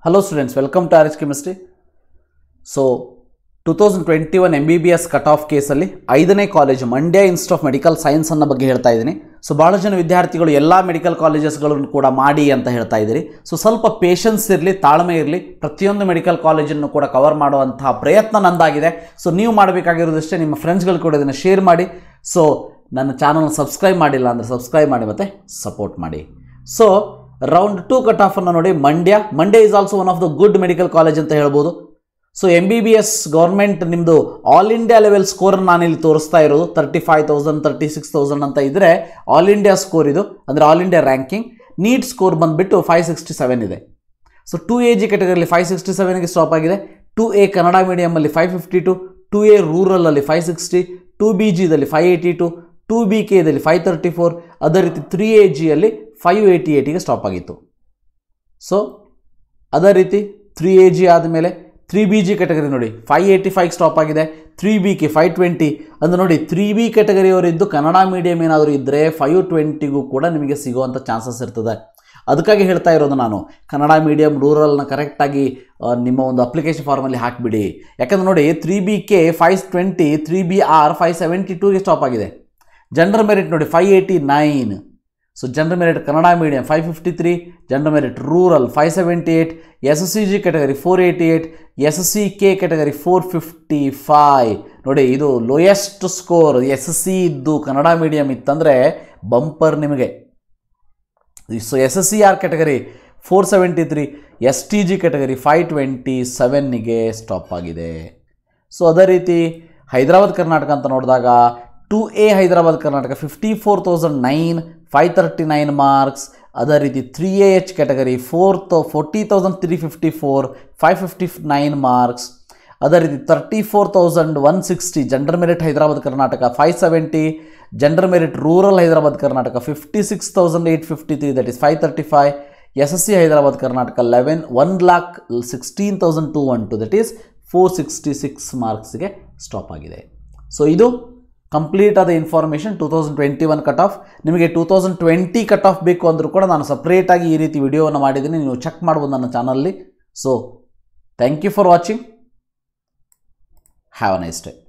Hello students, welcome to RH Chemistry. So two thousand twenty one M B B S cut off ಕೇಸಲ್ಲಿ ಐದನೇ college Mandya institute of medical science ಅನ್ನೋ ಬಗ್ಗೆ ಹೇಳ್ತಾ ಇದ್ದೀನಿ so ಭಾಳ ಜನ ವಿದ್ಯಾರ್ಥಿಗಳು ಎಲ್ಲ ಮೆಡಿಕಲ್ ಕಾಲೇಜಸ್ಗಳನ್ನು ಕೂಡ ಮಾಡಿ ಅಂತ ಹೇಳ್ತಾ ಇದ್ದೀರಿ ಸೊ ಸ್ವಲ್ಪ ಪೇಷನ್ಸ್ ಇರಲಿ ತಾಳ್ಮೆ ಇರಲಿ ಪ್ರತಿಯೊಂದು ಮೆಡಿಕಲ್ ಕಾಲೇಜನ್ನು ಕೂಡ ಕವರ್ ಮಾಡುವಂತಹ ಪ್ರಯತ್ನ ನಂದಾಗಿದೆ ಸೊ ನೀವು ಮಾಡಬೇಕಾಗಿರೋದಷ್ಟೇ ನಿಮ್ಮ ಫ್ರೆಂಡ್ಸ್ಗಳು ಕೂಡ ಇದನ್ನು ಶೇರ್ ಮಾಡಿ ಸೊ ನನ್ನ ಚಾನಲ್ನ ಸಬ್ಸ್ಕ್ರೈಬ್ ಮಾಡಿಲ್ಲ ಅಂದರೆ ಸಬ್ಸ್ಕ್ರೈಬ್ ಮಾಡಿ ಮತ್ತು ಸಪೋರ್ಟ್ ಮಾಡಿ ಸೊ ರೌಂಡ್ ಟು ಕಟ್ ಆಫನ್ನು ನೋಡಿ Mandya Mandya is also one of the good medical college ಅಂತ ಹೇಳ್ಬೋದು so M B B S government ನಿಮ್ಮದು ಆಲ್ ಇಂಡಿಯಾ ಲೆವೆಲ್ ಸ್ಕೋರ್ ನಾನಿಲ್ಲಿ ತೋರಿಸ್ತಾ ಇರೋದು thirty five thousand thirty six thousand ಅಂತ ಇದ್ದರೆ ಆಲ್ ಇಂಡಿಯಾ ಸ್ಕೋರ್ ಇದು ಅಂದರೆ all India ranking NEET score ಬಂದುಬಿಟ್ಟು ಫೈವ್ ಸಿಕ್ಸ್ಟಿ ಸೆವೆನ್ ಇದೆ ಸೊ ಟು ಎ ಜಿ ಕೆಟಗರಿಲಿ ಫೈವ್ ಸಿಕ್ಸ್ಟಿ ಸೆವೆನ್ಗೆ ಸ್ಟಾಪ್ ಆಗಿದೆ ಟು ಎ ಕನ್ನಡ ಮೀಡಿಯಮಲ್ಲಿ five fifty two two A ರೂರಲಲ್ಲಿ ಫೈವ್ ಸಿಕ್ಸ್ಟಿ ಟು ಬಿ ಜಿದಲ್ಲಿ five eighty two two B ಕೆದಲ್ಲಿ five thirty four ಅದೇ ರೀತಿ ತ್ರೀ ಎ ಜಿಯಲ್ಲಿ ಫೈವ್ ಏಯ್ಟಿ ಏಯ್ಟಿಗೆ ಸ್ಟಾಪ್ ಆಗಿತ್ತು ಸೊ ಅದೇ ರೀತಿ ತ್ರೀ ಎ ಜಿ ಆದಮೇಲೆ ತ್ರೀ ಬಿ ಜಿ ಕೆಟಗರಿ ನೋಡಿ ಫೈವ್ ಏಯ್ಟಿ ಫೈವ್ ಸ್ಟಾಪ್ ಆಗಿದೆ three B K five twenty ಅಂದರೆ ನೋಡಿ ತ್ರೀ ಬಿ ಕೆಟಗರಿಯವರಿದ್ದು ಕನ್ನಡ ಮೀಡಿಯಮ್ ಏನಾದರೂ ಇದ್ದರೆ ಫೈವ್ ಟ್ವೆಂಟಿಗೂ ಕೂಡ ನಿಮಗೆ ಸಿಗುವಂಥ ಚಾನ್ಸಸ್ ಇರ್ತದೆ ಅದಕ್ಕಾಗಿ ಹೇಳ್ತಾ ಇರೋದು ನಾನು ಕನ್ನಡ ಮೀಡಿಯಮ್ ರೂರಲ್ನ ಕರೆಕ್ಟಾಗಿ ಆ, ನಿಮ್ಮ ಒಂದು ಅಪ್ಲಿಕೇಶನ್ ಫಾರ್ಮಲ್ಲಿ ಹಾಕಿಬಿಡಿ ಯಾಕಂದ್ರೆ ನೋಡಿ three B K five twenty three B R five seventy ಟೂಗೆ ಸ್ಟಾಪ್ ಆಗಿದೆ ಜನರಲ್ ಮೆರಿಟ್ ನೋಡಿ five eighty nine so general merit Kannada medium five fifty three general merit rural five seventy eight S S C G category four eighty eight S S C K category four fifty five ನೋಡಿ ಇದು lowest score S S C ಇದ್ದು Kannada medium ಇತ್ತಂದರೆ bumper ನಿಮಗೆ so S S C R category four seventy three S T G category five twenty ಸೆವೆನ್ನಿಗೆ stop ಆಗಿದೆ so ಅದೇ ರೀತಿ ಹೈದರಾಬಾದ್ ಕರ್ನಾಟಕ ಅಂತ ನೋಡಿದಾಗ two A Hyderabad Karnataka fifty four thousand nine five thirty nine marks ಅದೇ ರೀತಿ three A H category four ತೌ forty thousand three fifty four five fifty nine marks ಅದೇ ರೀತಿ thirty four thousand one sixty general merit Hyderabad Karnataka five seventy general merit rural Hyderabad Karnataka fifty six thousand eight fifty three that is five thirty five S S C Hyderabad Karnataka eleven one lakh sixteen thousand two one two that is four sixty six ಮಾರ್ಕ್ಸ್ಗೆ stop ಆಗಿದೆ so ಇದು complete ಆದ information two thousand twenty one cut off ನಿಮಗೆ two thousand twenty cut off ಬೇಕು ಅಂದರೂ ಕೂಡ ನಾನು ಸಪ್ರೇಟಾಗಿ ಈ ರೀತಿ ವಿಡಿಯೋವನ್ನು ಮಾಡಿದ್ದೀನಿ ನೀವು ಚೆಕ್ ಮಾಡ್ಬೋದು ನನ್ನ ಚಾನಲ್ಲಿ so thank you for watching have a nice day